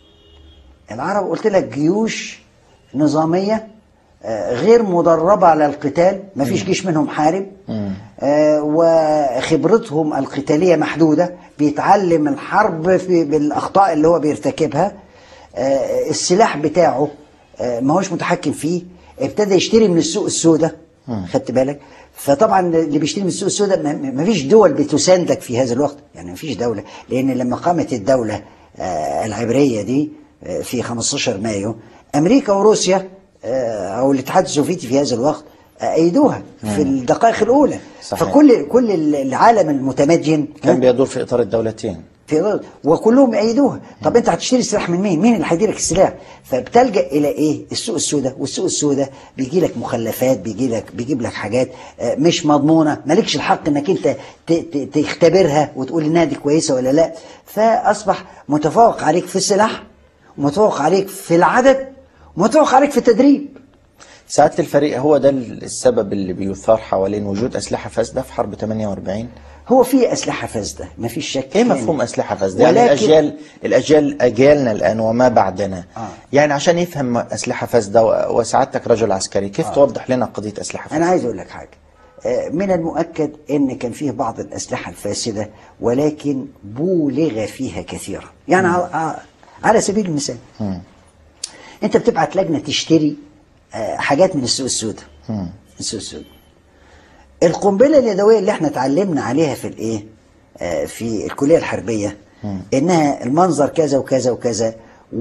العرب قلت لك جيوش نظامية آه، غير مدربة على القتال ما فيش جيش منهم حارب آه، وخبرتهم القتالية محدودة بيتعلم الحرب في بالأخطاء اللي هو بيرتكبها آه، السلاح بتاعه آه، ما هوش متحكم فيه ابتدى يشتري من السوق السوداء خدت بالك فطبعا اللي بيشتري من السوق السوداء ما- ما فيش دول بتساندك في هذا الوقت يعني ما فيش دولة لأن لما قامت الدولة آه، العبرية دي آه، في 15 مايو أمريكا وروسيا آه، أو الاتحاد السوفيتي في هذا الوقت آه، أيدوها في الدقائق الأولى صحيح. فكل كل العالم المتمدن كان بيدور في إطار الدولتين في وكلهم يأيدوها طب انت هتشتري سلاح من مين مين اللي هيديلك السلاح فبتلجأ الى ايه السوق السوداء والسوق السوداء بيجي لك مخلفات بيجي لك بيجيب لك حاجات آه، مش مضمونه مالكش الحق انك انت ت- ت- تختبرها وتقول انها دي كويسه ولا لا فاصبح متفوق عليك في السلاح ومتفوق عليك في العدد ومتفوق عليك في التدريب سعادة الفريق هو ده السبب اللي بيثار حوالين وجود أسلحة فاسدة في حرب 48 هو في اسلحه فاسده مفيش شك ايه يعني. مفهوم اسلحه فاسده؟ يعني ولكن- الاجيال الاجيال اجيالنا الان وما بعدنا آه. يعني عشان يفهم اسلحه فاسده و- وسعادتك رجل عسكري كيف توضح لنا قضيه اسلحه فاسده؟ انا عايز اقول لك حاجه آه، من المؤكد ان كان فيه بعض الاسلحه الفاسده ولكن بولغ فيها كثيرا يعني على, على سبيل المثال انت بتبعت لجنه تشتري آه، حاجات من السوق السوداء السوق السوداء القنبله اليدويه اللي احنا اتعلمنا عليها في الايه آه، في الكليه الحربيه انها المنظر كذا وكذا وكذا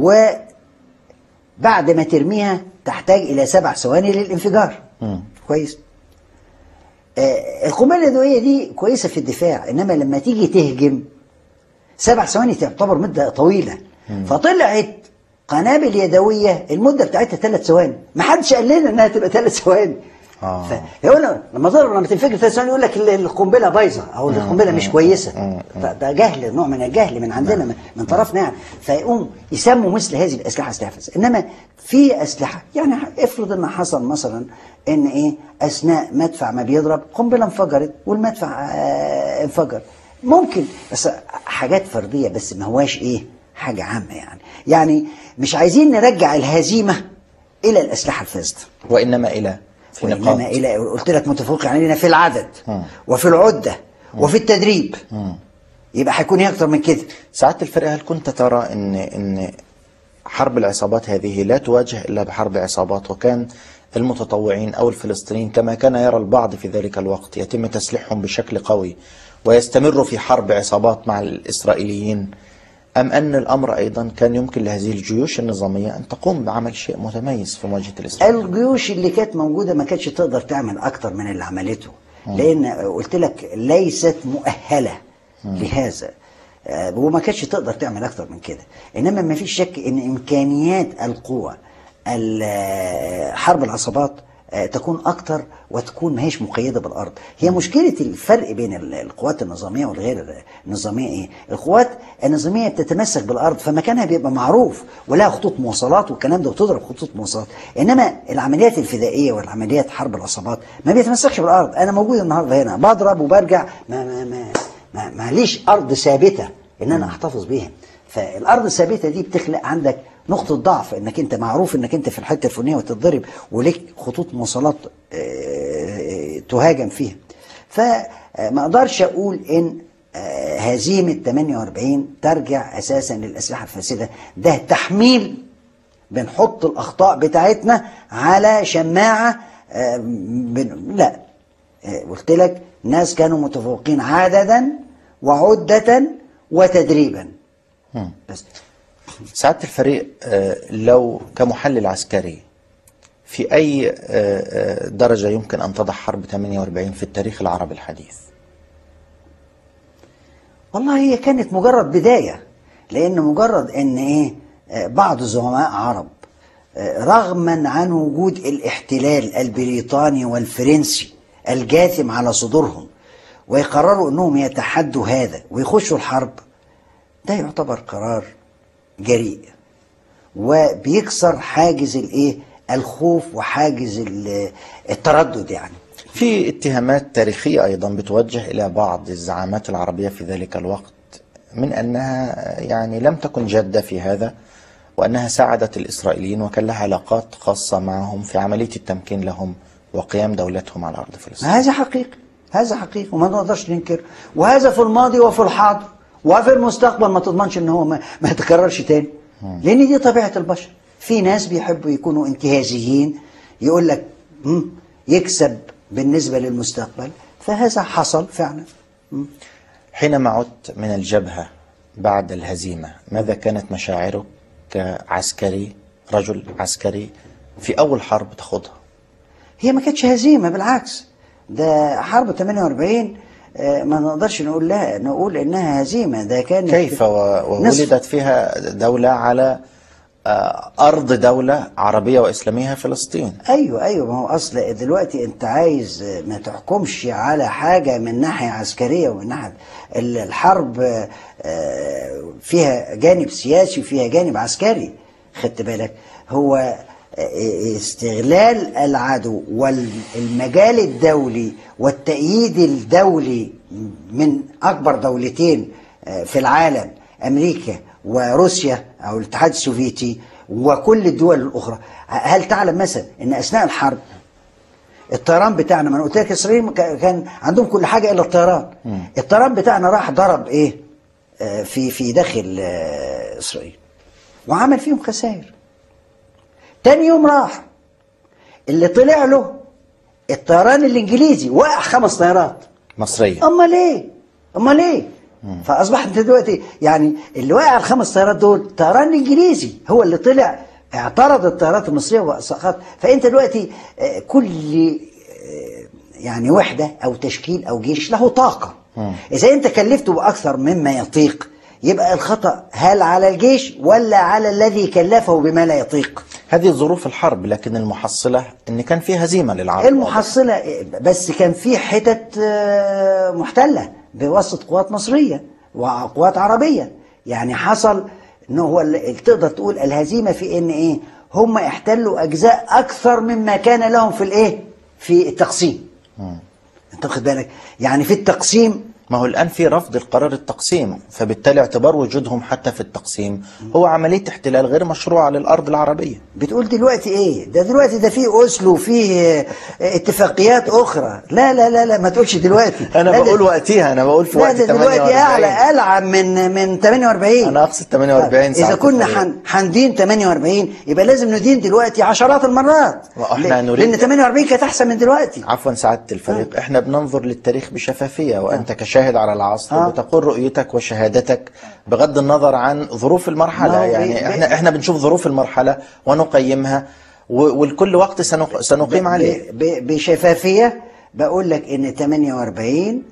وبعد ما ترميها تحتاج الى سبع ثواني للانفجار كويس آه، القنبله اليدويه دي كويسه في الدفاع انما لما تيجي تهجم سبع ثواني تعتبر مده طويله فطلعت قنابل يدويه المده بتاعتها ثلاث ثواني ما حدش قال لنا انها تبقى ثلاث ثواني آه. فيقول لما ضرب لما تنفجر ثلاث ثواني يقول لك ال- القنبله بايظه او القنبله مش كويسه ده- ده جهل نوع من الجهل من عندنا من- من طرفنا يعني فيقوم يسموا مثل هذه الاسلحه اسلحه فاسدة. انما في اسلحه يعني افرض ان حصل مثلا ان ايه اثناء مدفع ما بيضرب قنبله انفجرت والمدفع آه انفجر ممكن بس حاجات فرديه بس ما هواش ايه حاجه عامه يعني يعني مش عايزين نرجع الهزيمه الى الاسلحه الفاسده وانما الى في نقاط وإنما إلى قلت لك متفوق علينا في العدد وفي العدة وفي التدريب يبقى هيكون إيه أكتر من كده سعاده الفريق هل كنت ترى ان ان حرب العصابات هذه لا تواجه الا بحرب عصابات وكان المتطوعين او الفلسطينيين كما كان يرى البعض في ذلك الوقت يتم تسليحهم بشكل قوي ويستمروا في حرب عصابات مع الاسرائيليين ام ان الامر ايضا كان يمكن لهذه الجيوش النظاميه ان تقوم بعمل شيء متميز في مواجهه الاسرائيليين الجيوش اللي كانت موجودة ما كانتش تقدر تعمل أكتر من اللي عملته لأن قلت لك ليست مؤهلة لهذا آه، وما كانتش تقدر تعمل أكتر من كده إنما ما فيش شك إن إمكانيات القوى ال- حرب العصابات آه، تكون أكتر وتكون ما هيش مقيدة بالأرض هي مشكلة الفرق بين ال- القوات النظامية والغير النظامية إيه القوات النظامية بتتمسك بالأرض فمكانها بيبقى معروف ولها خطوط مواصلات والكلام ده وتضرب خطوط مواصلات إنما العمليات الفدائية والعمليات حرب العصابات ما بيتمسكش بالأرض أنا موجود النهاردة هنا بضرب وبرجع ما ما ما ما, ما ليش أرض ثابتة ان انا احتفظ بيها فالارض الثابته دي بتخلق عندك نقطه ضعف انك انت معروف انك انت في الحته الفلانيه وتتضرب وليك خطوط مواصلات آه، تهاجم فيها فما اقدرش اقول ان آه، هزيمه 48 ترجع اساسا للاسلحه الفاسده ده تحميل بنحط الاخطاء بتاعتنا على شماعه آه، بن... لا آه، قلت لك ناس كانوا متفوقين عددا وعده وتدريبا مم. بس سعادة الفريق آه، لو كمحلل عسكري في أي آه، آه، درجة يمكن أن تضع حرب 48 في التاريخ العربي الحديث والله هي كانت مجرد بداية لأن مجرد أن إيه آه، بعض الزعماء عرب آه، رغما عن وجود الاحتلال البريطاني والفرنسي الجاثم على صدورهم ويقرروا أنهم يتحدوا هذا ويخشوا الحرب ده يعتبر قرار جريء وبيكسر حاجز الايه الخوف وحاجز ال- التردد يعني في اتهامات تاريخية أيضا بتوجه إلى بعض الزعامات العربية في ذلك الوقت من أنها يعني لم تكن جادة في هذا وأنها ساعدت الإسرائيليين وكان لها علاقات خاصة معهم في عملية التمكين لهم وقيام دولتهم على أرض فلسطين هذا حقيقي هذا حقيقي وما نقدرش ننكر وهذا في الماضي وفي الحاضر وفي المستقبل ما تضمنش ان هو ما, ما يتكررش تاني لان دي طبيعه البشر في ناس بيحبوا يكونوا انتهازيين يقول لك مم، يكسب بالنسبه للمستقبل فهذا حصل فعلا مم. حينما عدت من الجبهة بعد الهزيمة ماذا كانت مشاعرك كعسكري رجل عسكري في أول حرب تخوضها هي ما كانتش هزيمه بالعكس ده حرب 48 آه، ما نقدرش نقول لها نقول انها هزيمه ده كانت كيف و- نصف. وولدت فيها دولة على آه، أرض دولة عربية وإسلامية فلسطين ايوه ايوه ما هو اصل دلوقتي انت عايز آه، ما تحكمش على حاجه من ناحيه عسكريه ومن ناحيه ال- الحرب آه، آه، فيها جانب سياسي وفيها جانب عسكري خدت بالك هو آه، استغلال العدو والمجال الدولي والتأييد الدولي من أكبر دولتين آه، في العالم أمريكا وروسيا أو الاتحاد السوفيتي وكل الدول الأخرى هل تعلم مثلا أن أثناء الحرب الطيران بتاعنا ما انا قلت لك اسرائيل كا- كان عندهم كل حاجه الا الطيران الطيران بتاعنا راح ضرب ايه آه، في في داخل آه، اسرائيل وعمل فيهم خسائر تاني يوم راح اللي طلع له الطيران الانجليزي وقع خمس طيارات مصرية امال ايه امال ايه فاصبح انت دلوقتي يعني اللي وقع الخمس طيارات دول طيران انجليزي هو اللي طلع اعترض الطيارات المصريه وسقط فانت دلوقتي آه، كل آه، يعني وحده او تشكيل او جيش له طاقه اذا انت كلفته باكثر مما يطيق يبقى الخطا هل على الجيش ولا على الذي كلفه بما لا يطيق هذه ظروف الحرب لكن المحصلة أن كان في هزيمة للعرب المحصلة بس كان في حتت آه، محتلة بواسطة قوات مصرية وقوات عربية يعني حصل ان هو ال- تقدر تقول الهزيمة في ان ايه هم احتلوا اجزاء اكثر مما كان لهم في الايه في التقسيم انت واخد بالك يعني في التقسيم ما هو الآن في رفض القرار التقسيم فبالتالي اعتبار وجودهم حتى في التقسيم هو عملية احتلال غير مشروعة للأرض العربية بتقول دلوقتي ايه ده دلوقتي ده في اوسلو وفي آه، اتفاقيات اخرى لا لا لا لا ما تقولش دلوقتي أنا لا ده- بقول وقتها أنا بقول في لا وقت ده دلوقتي 48 اعلى العب من من 48 أنا أقصد 48 اذا ساعة كنا الفريق. حن حندين 48 يبقى لازم ندين دلوقتي عشرات المرات وإحنا ل- نريد- لان 48 كانت احسن من دلوقتي عفوا سعادة الفريق احنا بننظر للتاريخ بشفافية وانت كشاهد على العصر آه. بتقول رؤيتك وشهادتك بغض النظر عن ظروف ما المرحلة هو بي- يعني بي- احنا احنا بنشوف ظروف المرحلة ونقيمها و- ولكل وقت سنق- سنقيم عليه ب- ب- بشفافيه بقول لك ان 48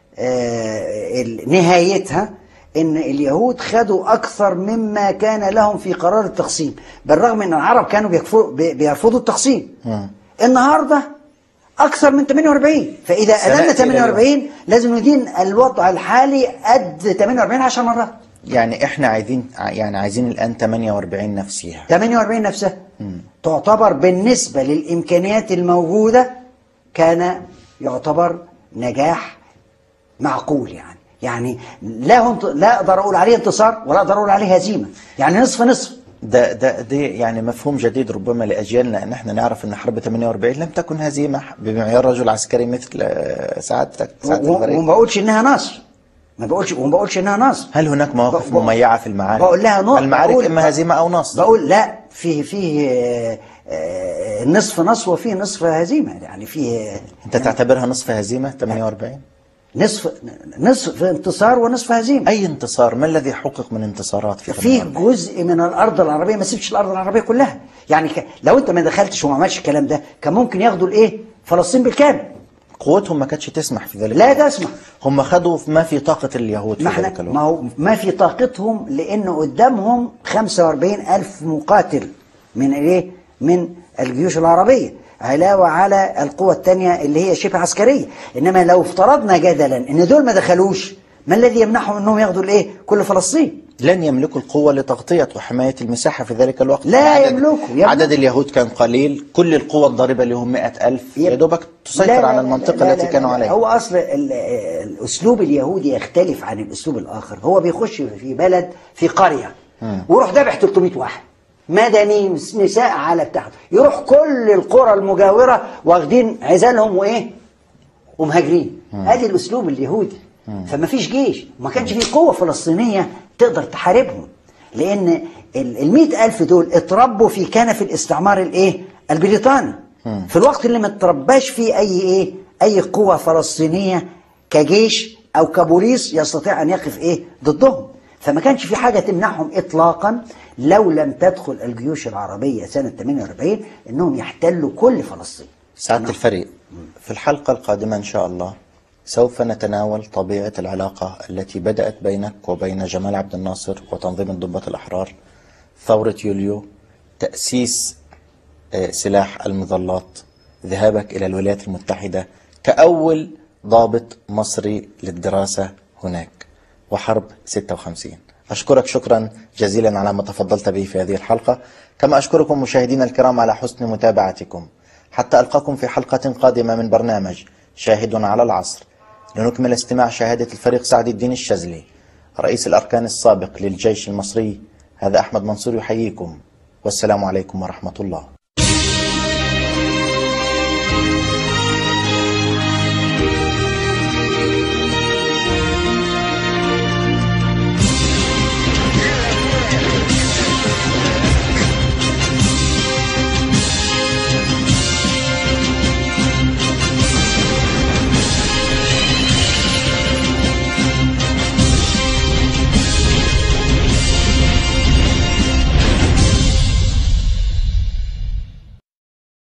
آه ال- نهايتها ان اليهود خدوا اكثر مما كان لهم في قرار التقسيم بالرغم ان العرب كانوا بيكفروا بي- بيرفضوا التقسيم النهارده اكثر من 48 فاذا سنأتي ادنا إلى 48 لازم ندين الوضع الحالي قد 48 10 مرات يعني احنا عايزين يعني عايزين الان 48 نفسيها 48 نفسها تعتبر بالنسبة للإمكانيات الموجودة كان يعتبر نجاح معقول يعني يعني لا هو انت- لا اقدر اقول عليه انتصار ولا اقدر اقول عليه هزيمه يعني نصف نصف ده ده ده يعني مفهوم جديد ربما لاجيالنا ان احنا نعرف ان حرب 48 لم تكن هزيمه بمعيار رجل عسكري مثل آه، سعادتك سعاده و- الفريق وما بقولش انها نصر ما بقولش وما بقولش انها نصر هل هناك مواقف بقول- مميعه في المعارك؟ بقول لها نقطة المعارك بقول- اما هزيمه او نصر بقول لا فيه فيه آه، آه، نصف نصر وفيه نصف هزيمه يعني فيه انت تعتبرها نصف هزيمه 48 نصف نصف انتصار ونصف هزيمه اي انتصار ما الذي حقق من انتصارات في فيه 48 جزء من الارض العربيه ما سيبش الارض العربيه كلها يعني ك... لو انت ما دخلتش وما عملتش الكلام ده كان ممكن ياخدوا الايه فلسطين بالكامل قوتهم ما كانتش تسمح في ذلك لا الوقت. تسمح هم خدوا ما في طاقه اليهود في ما ذلك احنا الوقت ما هو ما في طاقتهم لان قدامهم 45 الف مقاتل من ايه من الجيوش العربيه علاوه على القوى الثانيه اللي هي شبه عسكريه انما لو افترضنا جدلا ان دول ما دخلوش ما الذي يمنعهم انهم ياخدوا الايه كل فلسطين لن يملكوا القوة لتغطية وحماية المساحة في ذلك الوقت لا عدد يملكوا- يملكوا. عدد اليهود كان قليل كل القوة الضاربة اللي هم مئة ألف يب- يا دوبك تسيطر لا لا على لا المنطقة لا لا التي لا كانوا لا. عليها هو اصل ال- الاسلوب اليهودي يختلف عن الاسلوب الاخر هو بيخش في بلد في قريه ويروح ذابح 300 واحد مدني نساء على بتاعته يروح كل القرى المجاوره واخدين عزالهم وايه ومهاجرين ادي الاسلوب اليهودي فما فيش جيش ما كانش في قوه فلسطينيه تقدر تحاربهم لان ال 100 الف دول اتربوا في كنف الاستعمار الايه البريطاني في الوقت اللي ما ترباش فيه اي ايه اي قوه فلسطينيه كجيش او كبوليس يستطيع ان يقف ايه ضدهم فما كانش في حاجه تمنعهم اطلاقا لو لم تدخل الجيوش العربيه سنه 48 انهم يحتلوا كل فلسطين سعادة الفريق في الحلقة القادمة إن شاء الله سوف نتناول طبيعة العلاقة التي بدأت بينك وبين جمال عبد الناصر وتنظيم الضباط الأحرار ثورة يوليو تأسيس آه، سلاح المظلات ذهابك إلى الولايات المتحدة كأول ضابط مصري للدراسة هناك وحرب 56 أشكرك شكرا جزيلا على ما تفضلت به في هذه الحلقة كما أشكركم مشاهدينا الكرام على حسن متابعتكم حتى ألقاكم في حلقة قادمة من برنامج شاهد على العصر لنكمل استماع شهادة الفريق سعد الدين الشاذلي رئيس الأركان السابق للجيش المصري هذا أحمد منصور يحييكم والسلام عليكم ورحمة الله